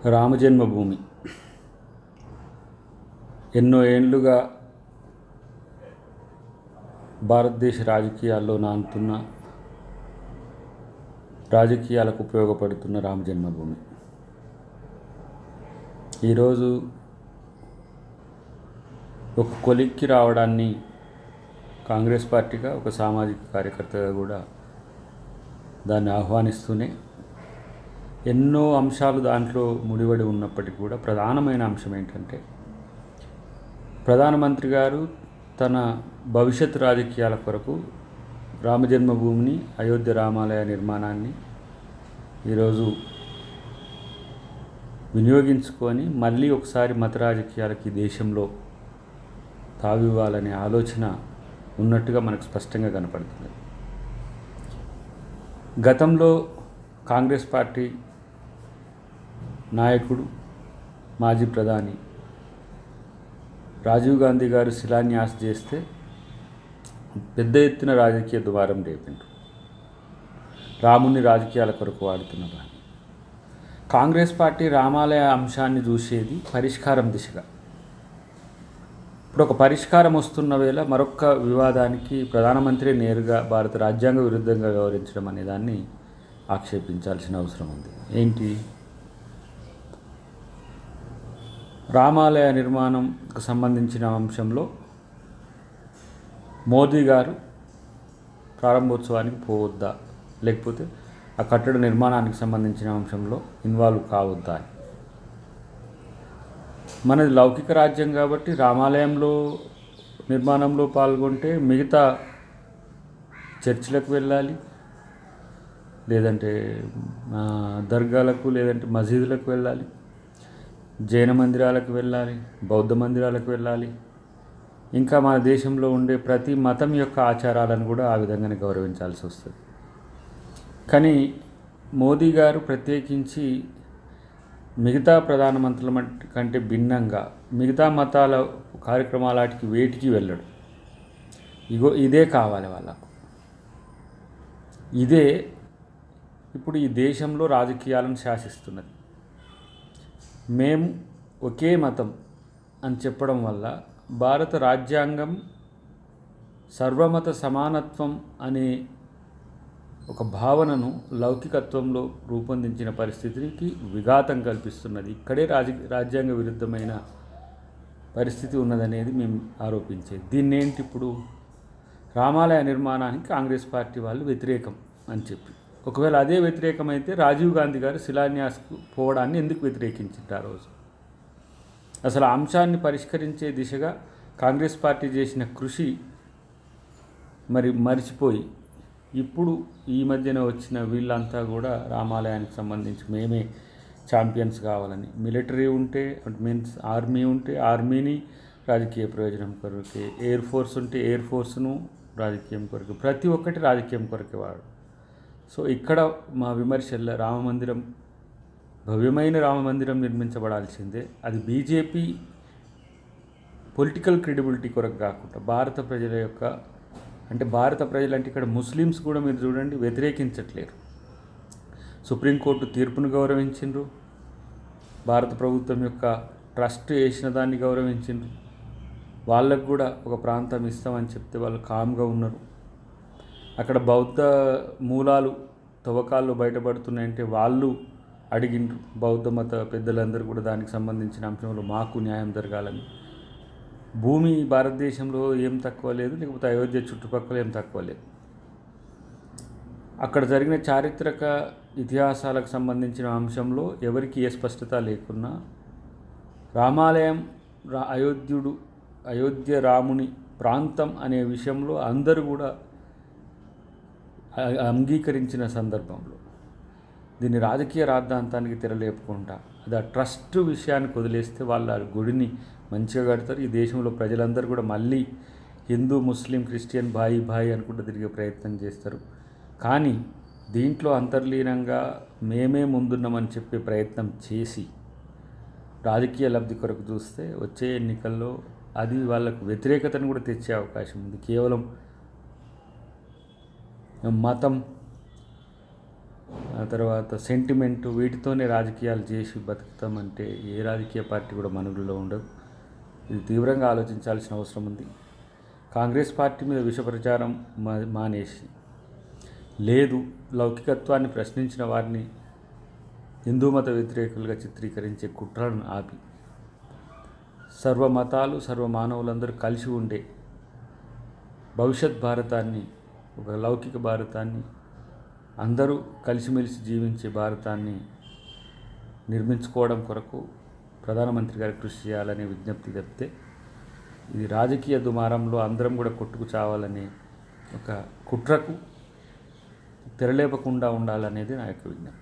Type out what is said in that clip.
రామజన్మభూమి ఎన్నో ఏండ్లుగా భారతదేశ రాజకీయాల్లో నానుతున్న రాజకీయాలకు ఉపయోగపడుతున్న రామజన్మభూమి ఈరోజు ఒక కొలిక్కి రావడాన్ని కాంగ్రెస్ పార్టీగా ఒక సామాజిక కార్యకర్తగా కూడా దాన్ని ఆహ్వానిస్తూనే ఎన్నో అంశాలు దాంట్లో ముడిపడి ఉన్నప్పటికీ కూడా ప్రధానమైన అంశం ఏంటంటే ప్రధానమంత్రి గారు తన భవిష్యత్ రాజకీయాల కొరకు రామజన్మభూమిని అయోధ్య రామాలయ నిర్మాణాన్ని ఈరోజు వినియోగించుకొని మళ్ళీ ఒకసారి మత రాజకీయాలకి ఈ దేశంలో తావివ్వాలనే ఆలోచన ఉన్నట్టుగా మనకు స్పష్టంగా కనపడుతుంది గతంలో కాంగ్రెస్ పార్టీ నాయకుడు మాజీ ప్రధాని రాజీవ్ గాంధీ గారు శిలాన్యాస్ చేస్తే పెద్ద ఎత్తున రాజకీయ ద్వారం రేపిండు రాముని రాజకీయాల కొరకు వాడుతున్న వాడిని కాంగ్రెస్ పార్టీ రామాలయ అంశాన్ని చూసేది పరిష్కారం దిశగా ఇప్పుడు ఒక పరిష్కారం వస్తున్న వేళ మరొక వివాదానికి ప్రధానమంత్రి నేరుగా భారత రాజ్యాంగ విరుద్ధంగా వ్యవహరించడం అనే దాన్ని ఆక్షేపించాల్సిన అవసరం ఉంది ఏంటి రామాలయ నిర్మాణంకు సంబంధించిన అంశంలో మోదీ గారు ప్రారంభోత్సవానికి పోవద్దా లేకపోతే ఆ కట్టడ నిర్మాణానికి సంబంధించిన అంశంలో ఇన్వాల్వ్ కావద్దా అని మనది లౌకిక రాజ్యం కాబట్టి రామాలయంలో నిర్మాణంలో పాల్గొంటే మిగతా చర్చిలకు వెళ్ళాలి లేదంటే ఆ, దర్గాలకు లేదంటే మసీదులకు వెళ్ళాలి జైన మందిరాలకు వెళ్ళాలి బౌద్ధ మందిరాలకు వెళ్ళాలి ఇంకా మన దేశంలో ఉండే ప్రతి మతం యొక్క ఆచారాలను కూడా ఆ విధంగానే గౌరవించాల్సి వస్తుంది కానీ మోదీ గారు ప్రత్యేకించి మిగతా ప్రధానమంత్రుల మట్- కంటే భిన్నంగా మిగతా మతాల కార్యక్రమాలకి వేటికి వెళ్ళడు ఇగో ఇదే కావాలి వాళ్ళకు ఇదే ఇప్పుడు ఈ దేశంలో రాజకీయాలను శాసిస్తున్నది మేము ఒకే మతం అని చెప్పడం వల్ల భారత రాజ్యాంగం సర్వమత సమానత్వం అనే ఒక భావనను లౌకికత్వంలో రూపొందించిన పరిస్థితికి విఘాతం కల్పిస్తున్నది ఇక్కడే రాజ రాజ్యాంగ విరుద్ధమైన పరిస్థితి ఉన్నదనేది మేము ఆరోపించేది దీన్ని ఏంటి ఇప్పుడు రామాలయ నిర్మాణానికి కాంగ్రెస్ పార్టీ వాళ్ళు వ్యతిరేకం అని చెప్పి ఒకవేళ అదే వ్యతిరేకమైతే రాజీవ్ గాంధీ గారు శిలాన్యాస్కు పోవడాన్ని ఎందుకు వ్యతిరేకించారు ఆ రోజు అసలు ఆ అంశాన్ని పరిష్కరించే దిశగా కాంగ్రెస్ పార్టీ చేసిన కృషి మరి మరిచిపోయి ఇప్పుడు ఈ మధ్యన వచ్చిన వీళ్ళంతా కూడా రామాలయానికి సంబంధించి మేమే ఛాంపియన్స్ కావాలని మిలిటరీ ఉంటే మీన్స్ ఆర్మీ ఉంటే ఆర్మీని రాజకీయ ప్రయోజనం కొరకే ఎయిర్ ఫోర్స్ ఉంటే ఎయిర్ ఫోర్స్ను రాజకీయం కొరకు ప్రతి ఒక్కటి రాజకీయం కొరకే వాడు సో ఇక్కడ మా విమర్శల్లో రామ మందిరం భవ్యమైన రామ మందిరం నిర్మించబడాల్సిందే అది బీజేపీ పొలిటికల్ క్రెడిబిలిటీ కొరకు కాకుండా భారత ప్రజల యొక్క అంటే భారత ప్రజలు అంటే ఇక్కడ ముస్లిమ్స్ కూడా మీరు చూడండి వ్యతిరేకించట్లేరు సుప్రీంకోర్టు తీర్పును గౌరవించిండ్రు భారత ప్రభుత్వం యొక్క ట్రస్ట్ వేసిన దాన్ని గౌరవించిండ్రు వాళ్ళకు కూడా ఒక ప్రాంతం ఇస్తామని చెప్తే వాళ్ళు కామ్గా ఉన్నారు అక్కడ బౌద్ధ మూలాలు తవ్వకాల్లో బయటపడుతున్నాయంటే వాళ్ళు అడిగిండ్రు బౌద్ధ మత పెద్దలందరూ కూడా దానికి సంబంధించిన అంశంలో మాకు న్యాయం జరగాలని భూమి భారతదేశంలో ఏం తక్కువ లేదు లేకపోతే అయోధ్య చుట్టుపక్కల ఏం తక్కువ లేదు అక్కడ జరిగిన చారిత్రక ఇతిహాసాలకు సంబంధించిన అంశంలో ఎవరికి ఏ స్పష్టత లేకున్నా రామాలయం రా అయోధ్యుడు అయోధ్య రాముని ప్రాంతం అనే విషయంలో అందరూ కూడా అ- అంగీకరించిన సందర్భంలో దీన్ని రాజకీయ రాద్ధాంతానికి తెరలేపుకుంటా అది ఆ ట్రస్ట్ విషయానికి వదిలేస్తే వాళ్ళు ఆ గుడిని మంచిగా కడతారు ఈ దేశంలో ప్రజలందరూ కూడా మళ్ళీ హిందూ ముస్లిం క్రిస్టియన్ భాయి భాయి అనుకుంటూ తిరిగే ప్రయత్నం చేస్తారు కానీ దీంట్లో అంతర్లీనంగా మేమే ముందున్నామని చెప్పే ప్రయత్నం చేసి రాజకీయ లబ్ధి కొరకు చూస్తే వచ్చే ఎన్నికల్లో అది వాళ్ళకు వ్యతిరేకతను కూడా తెచ్చే అవకాశం ఉంది కేవలం మతం ఆ తర్వాత సెంటిమెంట్ వీటితోనే రాజకీయాలు చేసి బతుకుతామంటే ఏ రాజకీయ పార్టీ కూడా మనుగడలో ఉండదు ఇది తీవ్రంగా ఆలోచించాల్సిన అవసరం ఉంది కాంగ్రెస్ పార్టీ మీద విష ప్రచారం మా మానేసి లేదు లౌకికత్వాన్ని ప్రశ్నించిన వారిని హిందూ మత వ్యతిరేకులుగా చిత్రీకరించే కుట్రలను ఆపి సర్వ మతాలు సర్వ మానవులందరూ కలిసి ఉండే భవిష్యత్ భారతాన్ని ఒక లౌకిక భారతాన్ని అందరూ కలిసిమెలిసి జీవించే భారతాన్ని నిర్మించుకోవడం కొరకు ప్రధానమంత్రి గారు కృషి చేయాలనే విజ్ఞప్తి చెప్తే ఇది రాజకీయ దుమారంలో అందరం కూడా కొట్టుకు చావాలనే ఒక కుట్రకు తెరలేపకుండా ఉండాలనేది నా యొక్క విజ్ఞప్తి